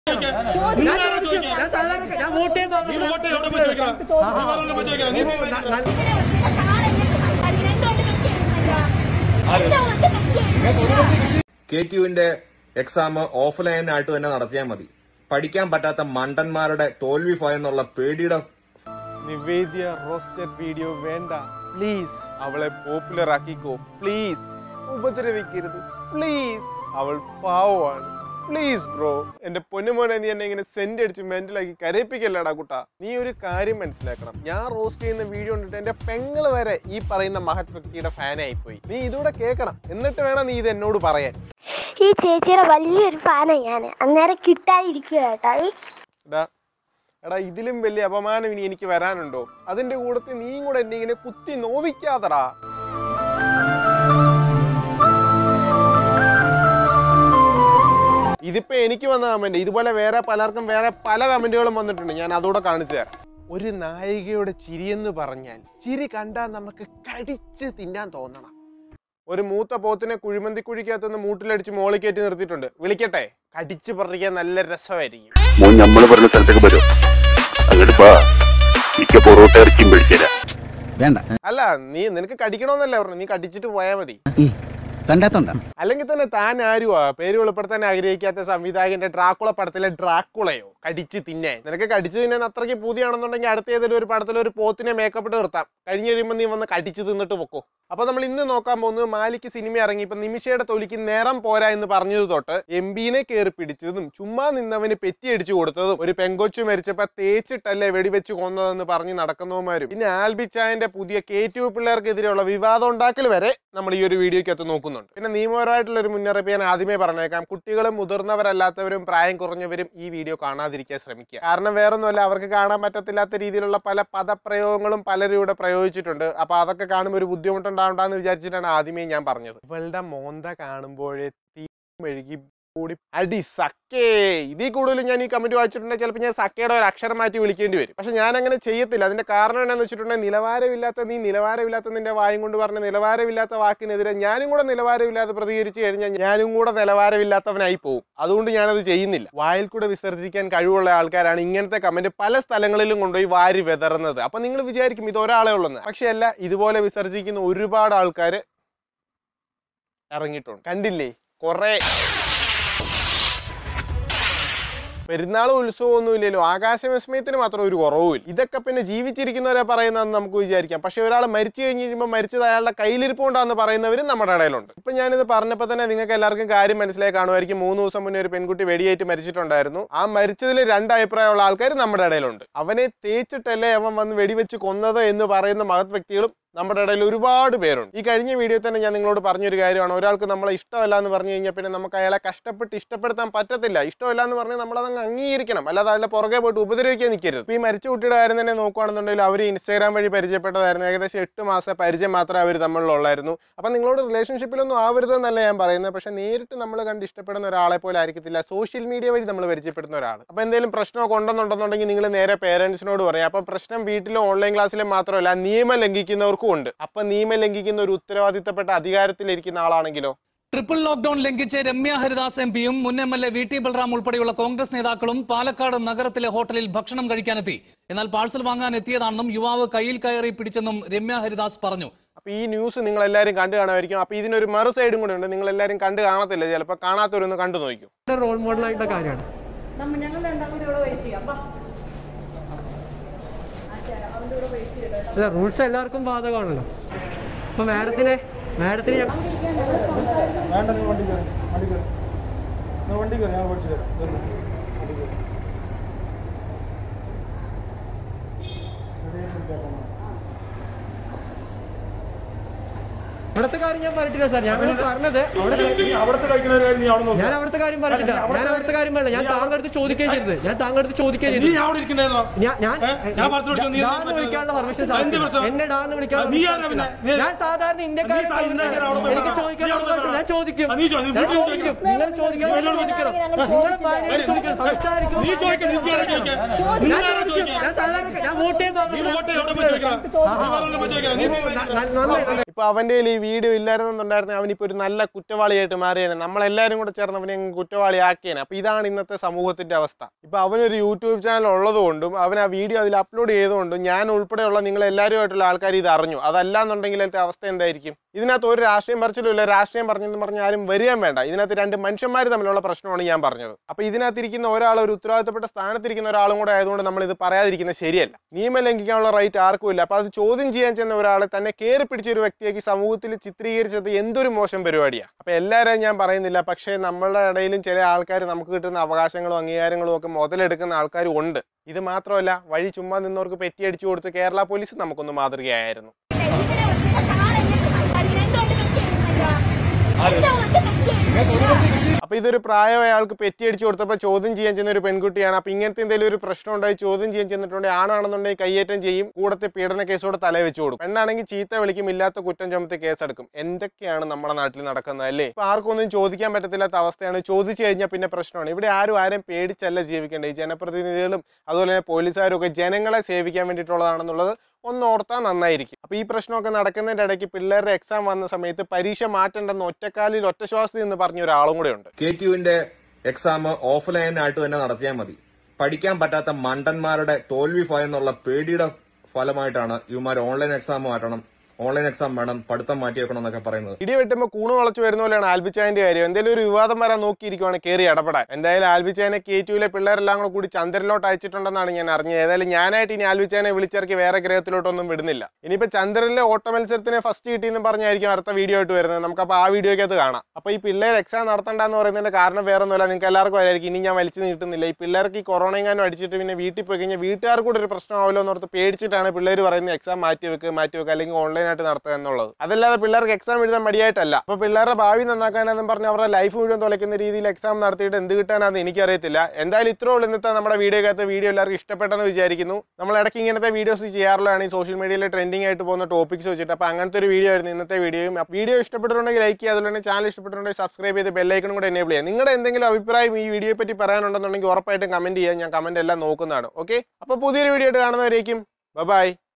നിങ്ങളാരാ ചോദിക്കാൻ? ഞാൻ സാധാരണ ഞാൻ വോട്ട് ചെയ്യാൻ നീ വോട്ട് ചെയ്യ്, എവിടെ പോയി ചോദിക്കണം? നീ വേറെവിടെ പോയി ചോദിക്കണം. നീ പോയി ചോദിക്കണം. കെ ടുവിന്റെ എക്സാം ഓഫ്ലൈൻ ആയിട്ട് തന്നെ നടത്തിയാൽ മതി പഠിക്കാൻ പറ്റാത്ത മണ്ടന്മാരുടെ തോൽവി ഭയന്നുള്ള പേടിയുടെ നിവേദ്യ റോസ്റ്റഡ് വീഡിയോ വേണ്ട പ്ലീസ് അവളെ പോപ്പുലർ ആക്കിക്കോ പ്ലീസ് ഉപദ്രവിക്കരുത് പ്ലീസ് അവൾ പാവമാണ് പ്ലീസ് ബ്രോ എന്റെ പൊന്നുമോനെ നീ എന്നെ ഇങ്ങനെ സെന്റ് അടിച്ച് മെന്റലാക്കി കരയിപ്പിക്കല്ലടാ കുട്ടാ നീ ഒരു കാര്യം മനസ്സിലാക്കണം ഞാൻ റോസ്റ്റ് ചെയ്യുന്ന വീഡിയോ കണ്ടിട്ട് എന്റെ പെങ്ങള് വരെ ഈ പറയുന്ന മഹത് വ്യക്തിയുടെ ഫാനായി പോയി നീ ഇതൂടെ കേൾക്കണം എന്നിട്ട് വേണം നീ ഇത് എന്നോട് പറയാൻ ഈ ചേച്ചിയുടെ വലിയൊരു ഫാനാണ് ഞാൻ അന്നേരം കിട്ടാതിരിക്കുക കേട്ടോ ഈ എടാ എടാ ഇതിലും വലിയ അപമാനം ഇനി എനിക്ക് വരാനുണ്ടോ അതിന്റെ കൂടത്തിൽ നീയും കൂടെ എന്നെ ഇങ്ങനെ കുത്തി നോവിക്കാതടാ ഇതിപ്പോ എനിക്ക് വന്ന കമന്റ് ഇതുപോലെ വേറെ പലർക്കും വേറെ പല കമന്റുകളും വന്നിട്ടുണ്ട് ഞാൻ അതോടെ കാണിച്ചു തരാം ഒരു നായികയുടെ ചിരിയെന്ന് പറഞ്ഞാൽ ചിരി കണ്ടാൽ നമുക്ക് കടിച്ച് തിന്നാൻ തോന്നണം ഒരു മൂത്ത പോത്തിനെ കുഴിമന്തി കുഴിക്കകത്തുനിന്ന് മൂട്ടിലടിച്ച് മോളിൽ കയറ്റി നിർത്തിയിട്ടുണ്ട് വിളിക്കട്ടെ കടിച്ചു പറിക്കാൻ നല്ല രസമായിരിക്കും മോൻ നമ്മള് പറഞ്ഞ സ്ഥലത്തേക്ക് വരും അങ്ങോട്ട് പാ മിക്ക പൊറോട്ട ഇറച്ചിയും പിടിച്ചേരാ വേണ്ട അല്ല നീ നിനക്ക് കടിക്കണമെന്നല്ല പറഞ്ഞു നീ കടിച്ചിട്ട് പോയാൽ മതി കണ്ടാത്തോണ്ട അല്ലെങ്കിൽ തന്നെ താൻ ആരുവാ പേര് വെളിപ്പെടുത്താൻ ആഗ്രഹിക്കാത്ത സംവിധായകന്റെ ഡ്രാക്കുള പടത്തിലെ ഡ്രാക്കുളയോ കടിച്ച് തിന്നാൻ നിനക്ക് കടിച്ച് തിന്നാൻ അത്രയ്ക്ക് പൂതിയാണെന്നുണ്ടെങ്കിൽ അടുത്ത ഏതെങ്കിലും ഒരു പടത്തിൽ ഒരു പോത്തിനെ മേക്കപ്പ് ഇട്ട് നിർത്താം കഴിഞ്ഞ് കഴിയുമ്പോൾ നീ വന്ന് കടിച്ച് തിന്നിട്ട് പൊക്കോ അപ്പൊ നമ്മൾ ഇന്ന് നോക്കാൻ പോകുന്നത് മാലിക്ക് സിനിമ ഇറങ്ങി ഇപ്പൊ നിമിഷയുടെ തൊലിക്ക് നേരം പോരാ എന്ന് പറഞ്ഞത് തൊട്ട് എം ബിനെ കയറി പിടിച്ചതും ചുമ്മാ നിന്നവന് പെറ്റിയടിച്ചു കൊടുത്തതും ഒരു പെങ്കൊച്ചു മരിച്ചപ്പോ തേച്ചിട്ടല്ലേ വെടിവെച്ച് കൊന്നതെന്ന് പറഞ്ഞ് നടക്കുന്നവന്മാരും പിന്നെ ആൽബിച്ചായന്റെ പുതിയ കെ ടു പിള്ളേർക്കെതിരെയുള്ള വിവാദം ഉണ്ടാക്കൽ വരെ നമ്മൾ ഈ ഒരു വീഡിയോക്കകത്ത് നോക്കുന്നുണ്ട് പിന്നെ നിയമപരമായിട്ടുള്ള ഒരു മുന്നറിയിപ്പ് ഞാൻ ആദ്യമേ പറഞ്ഞേക്കാം കുട്ടികളും മുതിർന്നവരല്ലാത്തവരും പ്രായം കുറഞ്ഞവരും ഈ വീഡിയോ കാണാതിരിക്കാൻ ശ്രമിക്കുക കാരണം വേറൊന്നുമല്ല അവർക്ക് കാണാൻ പറ്റത്തില്ലാത്ത രീതിയിലുള്ള പല പദപ്രയോഗങ്ങളും പലരും ഇവിടെ പ്രയോഗിച്ചിട്ടുണ്ട് അപ്പൊ അതൊക്കെ കാണുമ്പോൾ ഒരു ബുദ്ധിമുട്ടുണ്ടാവണ്ടെന്ന് വിചാരിച്ചിട്ടാണ് ആദ്യമേ ഞാൻ പറഞ്ഞത് ഇവളുടെ മോന്ത കാണുമ്പോഴേ തീ മെഴുകി കൂടി അടി സക്കേ ഇതിൽ കൂടുതൽ ഞാൻ ഈ കമന്റ് വായിച്ചിട്ടുണ്ടെങ്കിൽ ചിലപ്പോൾ ഞാൻ സക്കയുടെ ഒരു അക്ഷരം മാറ്റി വിളിക്കേണ്ടി വരും പക്ഷെ ഞാൻ അങ്ങനെ ചെയ്യത്തില്ല അതിന്റെ കാരണം എന്താണെന്ന് വെച്ചിട്ടുണ്ടെങ്കിൽ നിലവാരമില്ലാത്ത നീ നിലവാരമില്ലാത്ത നിന്റെ വായും കൊണ്ട് പറഞ്ഞ നിലവാരമില്ലാത്ത വാക്കിനെതിരെ ഞാനും കൂടെ നിലവാരമില്ലാതെ പ്രതികരിച്ചു കഴിഞ്ഞാൽ ഞാനും കൂടെ നിലവാരമില്ലാത്തവനായി പോകും അതുകൊണ്ട് ഞാനത് ചെയ്യുന്നില്ല വായിൽ കൂടെ വിസർജിക്കാൻ കഴിവുള്ള ആൾക്കാരാണ് ഇങ്ങനത്തെ കമന്റ് പല സ്ഥലങ്ങളിലും കൊണ്ടുപോയി വാരി വെതറുന്നത് അപ്പൊ നിങ്ങൾ വിചാരിക്കും ഇത് ഒരാളെ ഉള്ളെന്ന് പക്ഷെ അല്ല ഇതുപോലെ വിസർജിക്കുന്ന ഒരുപാട് ആൾക്കാർ ഇറങ്ങിയിട്ടുണ്ട് കണ്ടില്ലേ കുറെ പെരുന്നാളും ഉത്സവം ഒന്നും ഇല്ലല്ലോ ആകാശവിസ്മയത്തിന് മാത്രം ഒരു കുറവുമില്ല ഇതൊക്കെ പിന്നെ ജീവിച്ചിരിക്കുന്നവരെ പറയുന്നതെന്ന് നമുക്ക് വിചാരിക്കാം പക്ഷെ ഒരാൾ മരിച്ചു കഴിഞ്ഞ് കഴിയുമ്പോൾ മരിച്ചത് അയാളുടെ കയ്യിലിരിപ്പുണ്ടാന്ന് പറയുന്നവരും നമ്മുടെ ഇടയിലുണ്ട് ഇപ്പൊ ഞാനിത് പറഞ്ഞപ്പോൾ തന്നെ നിങ്ങൾക്ക് എല്ലാവർക്കും കാര്യം മനസ്സിലായി കാണുമായിരിക്കും മൂന്ന് ദിവസം മുന്നേ ഒരു പെൺകുട്ടി വെടിയേറ്റ് മരിച്ചിട്ടുണ്ടായിരുന്നു ആ മരിച്ചതിൽ രണ്ട് അഭിപ്രായമുള്ള ആൾക്കാർ നമ്മുടെ ഇടയിലുണ്ട് അവനെ തേച്ചിട്ടല്ലേ അവൻ വന്ന് വെടിവെച്ച് കൊന്നത് എന്ന് പറയുന്ന മഹത് വ്യക്തികളും നമ്മുടെ ഇടയിൽ ഒരുപാട് പേരുണ്ട് ഈ കഴിഞ്ഞ വീഡിയോ തന്നെ ഞാൻ നിങ്ങളോട് പറഞ്ഞൊരു കാര്യമാണ് ഒരാൾക്ക് നമ്മളെ ഇഷ്ടമല്ല എന്ന് പറഞ്ഞു കഴിഞ്ഞാൽ പിന്നെ നമുക്ക് അയാളെ കഷ്ടപ്പെട്ട് ഇഷ്ടപ്പെടുത്താൻ പറ്റത്തില്ല ഇഷ്ടമല്ല എന്ന് പറഞ്ഞാൽ നമ്മൾ അതങ്ങ് അംഗീകരിക്കണം അല്ലാതെ അയാളുടെ പുറകെ പോയിട്ട് ഉപദ്രവിക്കാൻ നിൽക്കരുത് ഇപ്പൊ ഈ മരിച്ച കുട്ടിയുടെ കാര്യം തന്നെ നോക്കുകയാണെന്നുണ്ടെങ്കിൽ അവർ ഇൻസ്റ്റാഗ്രാം വഴി പരിചയപ്പെട്ടതായിരുന്നു ഏകദേശം എട്ട് മാസം പരിചയം മാത്രമേ അവർ തമ്മിലുള്ളായിരുന്നു അപ്പൊ നിങ്ങളോട് റിലേഷൻഷിപ്പിലൊന്നും ആവരുതെന്നല്ല ഞാൻ പറയുന്നത് പക്ഷെ നേരിട്ട് നമ്മൾ കണ്ട് ഇഷ്ടപ്പെടുന്ന ഒരാളെ പോലെ ആയിരിക്കത്തില്ല സോഷ്യൽ മീഡിയ വഴി നമ്മൾ പരിചയപ്പെടുന്ന ഒരാൾ അപ്പൊ എന്തെങ്കിലും പ്രശ്നമൊക്കെ ഉണ്ടെന്നുണ്ടെന്നുണ്ടെങ്കിൽ നിങ്ങൾ നേരെ പേരൻസിനോട് പറയാം അപ്പൊ പ്രശ്നം വീട്ടിലും ഓൺലൈൻ ക്ലാസ്സിലും മാത്രമല്ല നിയമം ലംഘിക്കുന്നവർക്കും ഉണ്ട് അപ്പൊ നിയമം ലംഘിക്കുന്ന ഒരു ഉത്തരവാദിത്തപ്പെട്ട അധികാരത്തിലിരിക്കുന്ന ആളാണെങ്കിലോ ട്രിപ്പിൾ ലോക്ഡൌൺ ലംഘിച്ച് രമ്യ ഹരിദാസ് എം പിയും മുൻ M L A V T Balram ഉൾപ്പെടെയുള്ള കോൺഗ്രസ് നേതാക്കളും പാലക്കാട് നഗരത്തിലെ ഹോട്ടലിൽ ഭക്ഷണം കഴിക്കാനെത്തി എന്നാൽ പാഴ്സൽ വാങ്ങാൻ എത്തിയതാണെന്നും യുവാവ് കയ്യിൽ കയറി പിടിച്ചെന്നും രമ്യ ഹരിദാസ് പറഞ്ഞു അപ്പൊ ഈ ന്യൂസ് നിങ്ങൾ എല്ലാവരും കണ്ടു കാണുമായിരിക്കും അപ്പൊ ഇതിനൊരു മറു സൈഡും കൂടെ ഉണ്ട് നിങ്ങൾ എല്ലാവരും കണ്ടു കാണത്തില്ല ചിലപ്പോൾ കാണാത്തവരൊന്ന് കണ്ടു നോക്കൂ റോൾ മോഡലായിട്ടുള്ള കാര്യമാണ് അല്ല റൂൾസ് എല്ലാവർക്കും ബാധകമാണല്ലോ അപ്പൊ മാഡത്തിനെ മാഡത്തിന് ഞാൻ വേണ്ട നീ വണ്ടി കയറി വണ്ടി കയറി നീ വണ്ടി കയറി ഞാൻ ഓടിച്ചു തരാം വണ്ടി കയറി അവിടുത്തെ കാര്യം ഞാൻ പറഞ്ഞിട്ടില്ല സാർ ഞാൻ പറഞ്ഞത് അവിടെ നീ അവിടുത്തെ കഴിക്കുന്ന ഒരു കാര്യം നീ അവിടെ നോക്ക്. ഞാൻ അവിടുത്തെ കാര്യം പറഞ്ഞിട്ടില്ല ഞാൻ അവിടുത്തെ കാര്യം പറഞ്ഞില്ല ഞാൻ താങ്കളുടെ അടുത്ത് ചോദിക്കുകയും ചെയ്തത് ഞാൻ താങ്കളുടെ അടുത്ത് ചോദിക്കുകയും നീ ചെയ്തു അവിടെ ഇരിക്കണ്ടായിരുന്നോ ഞാൻ ഞാൻ ഏ? ഞാൻ parcel വിളിക്കാൻ നീ ഡാന്ന് വിളിക്കാനുള്ള പെർമിഷൻ സാർ എന്ത് പ്രശ്നം? എന്നെ ഡാന്ന് വിളിക്കാനുള്ള നീ permission ആരാ പിന്നെ? സാർ ഞാൻ സാധാരണ ഇന്ത്യക്കാരെ നീ സാ- ഇന്ത്യക്കാരെ അവിടെ പോയി എനിക്ക് പറ. ചോദിക്കാൻ നീ അവിടെ പോയി അവകാശം ഞാൻ ചോദിക്കും ആ, നീ ചോദി. നീ ഞാൻ വീട്ടിൽ ചോദിക്കും നിങ്ങൾ ചോദിക്കണം നീ നിങ്ങൾ എന്നോട് ചോദിക്കണം ചോദിക്കണം. നിങ്ങളെ ഭാര്യയോട് ചോദിക്കണം സംസാരിക്കും നീ ചോദിക്കാൻ നീ ആരാ ചോദിക്കാൻ നീ ഞാൻ ആരാ ചോദിക്കും ചോദിക്കാൻ ഞാൻ സാധാരണ ഞാൻ വോട്ട് ചെയ്യാൻ നീ വോട്ട് എവിടെ പോയി ചോദിക്കണം നീ വേറെ എവിടെ പോയി ചോദിക്കണം നീ പോയി നന്നായി ഇപ്പൊ അവന്റെ കയ്യിൽ ഈ വീഡിയോ ഇല്ലായിരുന്നുണ്ടായിരുന്നെ അവനിപ്പോ ഒരു നല്ല കുറ്റവാളിയായിട്ട് മാറിയേനെ നമ്മളെല്ലാരും കൂടെ ചേർന്ന് അവനെ അങ്ങ് കുറ്റവാളിയാക്കിയേനെ അപ്പൊ ഇതാണ് ഇന്നത്തെ സമൂഹത്തിന്റെ അവസ്ഥ ഇപ്പൊ അവനൊരു യൂട്യൂബ് ചാനൽ ഉള്ളതുകൊണ്ടും അവൻ ആ വീഡിയോ അതിൽ അപ്ലോഡ് ചെയ്തുകൊണ്ടും ഞാൻ ഉൾപ്പെടെയുള്ള നിങ്ങൾ എല്ലാവരുമായിട്ടുള്ള ആൾക്കാർ ഇത് അറിഞ്ഞു അതല്ല എന്നുണ്ടെങ്കിൽ അതിലത്തെ അവസ്ഥ എന്തായിരിക്കും ഇതിനകത്ത് ഒരു രാഷ്ട്രീയം പറിച്ചിട്ടില്ല രാഷ്ട്രീയം പറഞ്ഞെന്ന് പറഞ്ഞ ആരും വരികയും വേണ്ട ഇതിനകത്ത് രണ്ട് മനുഷ്യന്മാർ തമ്മിലുള്ള പ്രശ്നമാണ് ഞാൻ പറഞ്ഞത് അപ്പൊ ഇതിനകത്തിരിക്കുന്ന ഒരാൾ ഒരു ഉത്തരവാദിത്തപ്പെട്ട സ്ഥാനത്തിരിക്കുന്ന ഒരാളും കൂടെ ആയതുകൊണ്ട് നമ്മൾ ഇത് പറയാതിരിക്കുന്നത് ശരിയല്ല നിയമം ലംഘിക്കാനുള്ള റൈറ്റ് ആർക്കും ഇല്ല അപ്പൊ അത് ചോദ്യം ചെയ്യാൻ ചെന്ന ഒരാളെ തന്നെ കയറി പിടിച്ച ഒരു വ്യക്തിയേക്ക് സമൂഹത്തിൽ ചിത്രീകരിച്ചത് എന്തൊരു മോശം പരിപാടിയാണ് അപ്പൊ എല്ലാവരെയും ഞാൻ പറയുന്നില്ല പക്ഷേ നമ്മളുടെ ഇടയിലും ചില ആൾക്കാർ നമുക്ക് കിട്ടുന്ന അവകാശങ്ങളും അംഗീകാരങ്ങളും ഒക്കെ മുതലെടുക്കുന്ന ആൾക്കാരും ഉണ്ട് ഇത് മാത്രമല്ല വഴി ചുമ്മാ നിന്നവർക്ക് പെറ്റിയടിച്ചു കൊടുത്ത് കേരള പോലീസ് നമുക്കൊന്ന് മാതൃകയായിരുന്നു അപ്പൊ ഇതൊരു പ്രായമായ ആൾക്ക് പെറ്റിയടിച്ചു കൊടുത്തപ്പോൾ ചോദ്യം ചെയ്യാൻ ചെന്ന ഒരു പെൺകുട്ടിയാണ് അപ്പൊ ഇങ്ങനത്തെ എന്തെങ്കിലും ഒരു പ്രശ്നം ഉണ്ടായി ചോദ്യം ചെയ്യാൻ ചെന്നിട്ടുണ്ടെങ്കിൽ ആണാണെന്നുണ്ടെങ്കിൽ കയ്യേറ്റം ചെയ്യും കൂടത്തെ പീഡന കേസോട് തല വെച്ച് കൊടുക്കും പെണ്ണാണെങ്കിൽ ചീത്ത വിളിക്കും ഇല്ലാത്ത കുറ്റം ചുമത്തി കേസെടുക്കും എന്തൊക്കെയാണ് നമ്മുടെ നാട്ടിൽ നടക്കുന്നത് അല്ലേ ഇപ്പൊ ആർക്കും ഒന്നും ചോദിക്കാൻ പറ്റത്തില്ലാത്ത അവസ്ഥയാണ് ചോദിച്ചു കഴിഞ്ഞാൽ പിന്നെ പ്രശ്നമാണ് ഇവിടെ ആരും ആരും പേടിച്ചല്ല ജീവിക്കേണ്ടത് ഈ ജനപ്രതിനിധികളും അതുപോലെ തന്നെ പോലീസുകാരും ഒക്കെ ജനങ്ങളെ സേവിക്കാൻ വേണ്ടിയിട്ടുള്ളതാണെന്നുള്ളത് ഒന്ന് ഓർത്താൽ നന്നായിരിക്കും അപ്പൊ ഈ പ്രശ്നമൊക്കെ നടക്കുന്നതിന്റെ ഇടയ്ക്ക് പിള്ളേരുടെ എക്സാം വന്ന സമയത്ത് പരീക്ഷ മാറ്റണ്ടെന്ന് ഒറ്റക്കാലിൽ ഒറ്റ ശ്വാസത്തിൽ എന്ന് പറഞ്ഞ ഒരാളും കൂടെ ഉണ്ട് കെ ടുവിന്റെ എക്സാം ഓഫ്ലൈൻ ആയിട്ട് തന്നെ നടത്തിയാൽ മതി പഠിക്കാൻ പറ്റാത്ത മണ്ടന്മാരുടെ തോൽവി ഭയന്നുള്ള പേടിയുടെ ഫലമായിട്ടാണ് ഇവന്മാർ ഓൺലൈൻ എക്സാം മാറ്റണം ഓൺലൈൻ എക്സാം വേണം പഠിത്തം മാറ്റി വെക്കണം എന്നൊക്കെ പറയുന്നത് ഇടി വെട്ടുമ്പോൾ കൂണ് വളച്ചു വരുന്ന പോലെയാണ് ആൽബിച്ചായന്റെ കാര്യം എന്തെങ്കിലും ഒരു വിവാദം വരാൻ നോക്കിയിരിക്കുവാണ് കയറി ഇടപെടാൻ എന്തായാലും ആൽബിച്ചായനെ കേറ്റുവിലെ പിള്ളേരെല്ലാം കൂടെ കൂടി ചന്ദ്രനിലോട്ട് അയച്ചിട്ടുണ്ടെന്നാണ് ഞാൻ അറിഞ്ഞത് ഏതായാലും ഞാനായിട്ട് ഇനി ആൽബിച്ചായനെ വിളിച്ചിറക്കി വേറെ ഗ്രഹത്തിലോട്ടൊന്നും വിടുന്നില്ല ഇനിയിപ്പോ ചന്ദ്രനിലെ ഓട്ട മത്സരത്തിന് ഫസ്റ്റ് കിട്ടിയെന്ന് പറഞ്ഞായിരിക്കും അടുത്ത വീഡിയോ ആയിട്ട് വരുന്നത് നമുക്ക് അപ്പോൾ ആ വീഡിയോയ്ക്ക് അത് കാണാം അപ്പൊ ഈ പിള്ളേർ എക്സാം നടത്തണ്ടെന്ന് പറയുന്നതിന്റെ കാരണം വേറെ ഒന്നുമില്ല നിങ്ങൾക്ക് എല്ലാവർക്കും അറിയായിരിക്കും ഇനി ഞാൻ വലിച്ചു നീട്ടുന്നില്ല ഈ പിള്ളേർക്ക് ഈ കൊറോണ എങ്ങാനും അടിച്ചിട്ട് പിന്നെ വീട്ടിൽ പോയി കഴിഞ്ഞാൽ വീട്ടുകാർക്ക് കൂടെ ഒരു പ്രശ്നമാവല്ലോ എന്നോർത്ത് പേടിച്ചിട്ടാണ് പിള്ളേർ പറയുന്നത് എക്സാം മാറ്റി വെക്കുക മാറ്റി വെക്കുക അല്ലെങ്കിൽ ഓൺലൈൻ ആയിട്ട് നടത്തുക എന്നുള്ളത് അതല്ലാതെ പിള്ളേർക്ക് എക്സാം എഴുതാൻ മടിയായിട്ടല്ല അപ്പൊ പിള്ളേരുടെ ഭാവി നന്നാക്കാനെന്നും പറഞ്ഞ് അവരുടെ ലൈഫ് മുഴുവൻ തുലയ്ക്കുന്ന രീതിയിൽ എക്സാം നടത്തിയിട്ട് എന്ത് കിട്ടാനാന്ന് എനിക്കറിയത്തില്ല എന്തായാലും ഇത്രേ ഉള്ളൂ ഇന്നത്തെ നമ്മുടെ വീഡിയോക്കകത്ത് വീഡിയോ എല്ലാവർക്കും ഇഷ്ടപ്പെട്ടെന്ന് വിചാരിക്കുന്നു നമ്മൾ ഇടയ്ക്ക് ഇങ്ങനത്തെ വീഡിയോസ് ചെയ്യാറുള്ളതാണ് ഈ സോഷ്യൽ മീഡിയയിൽ ട്രെൻഡിങ് ആയിട്ട് പോകുന്ന ടോപ്പിക്സ് വെച്ചിട്ട് അപ്പൊ അങ്ങനത്തെ ഒരു വീഡിയോ ആയിരുന്നു ഇന്നത്തെ വീഡിയോയും വീഡിയോ ഇഷ്ടപ്പെട്ടിട്ടുണ്ടെങ്കിൽ ലൈക്ക് ചെയ്യുക അതുപോലെ തന്നെ ചാനൽ ഇഷ്ടപ്പെട്ടിട്ടുണ്ടെങ്കിൽ സബ്സ്ക്രൈബ് ചെയ്ത് ബെല്ലൈക്കണും കൂടെ എനേബിൾ ചെയ്യുക നിങ്ങളുടെ എന്തെങ്കിലും അഭിപ്രായം ഈ വീഡിയോയെ പറ്റി പറയാനുണ്ടെന്നുണ്ടെങ്കിൽ ഉറപ്പായിട്ടും കമന്റ് ചെയ്യാൻ ഞാൻ കമന്റ് എല്ലാം നോക്കുന്നതാണ് ഓക്കെ അപ്പൊ പുതിയൊരു വീഡിയോ ആയിട്ട് കാണുന്നവരേക്കും ബൈ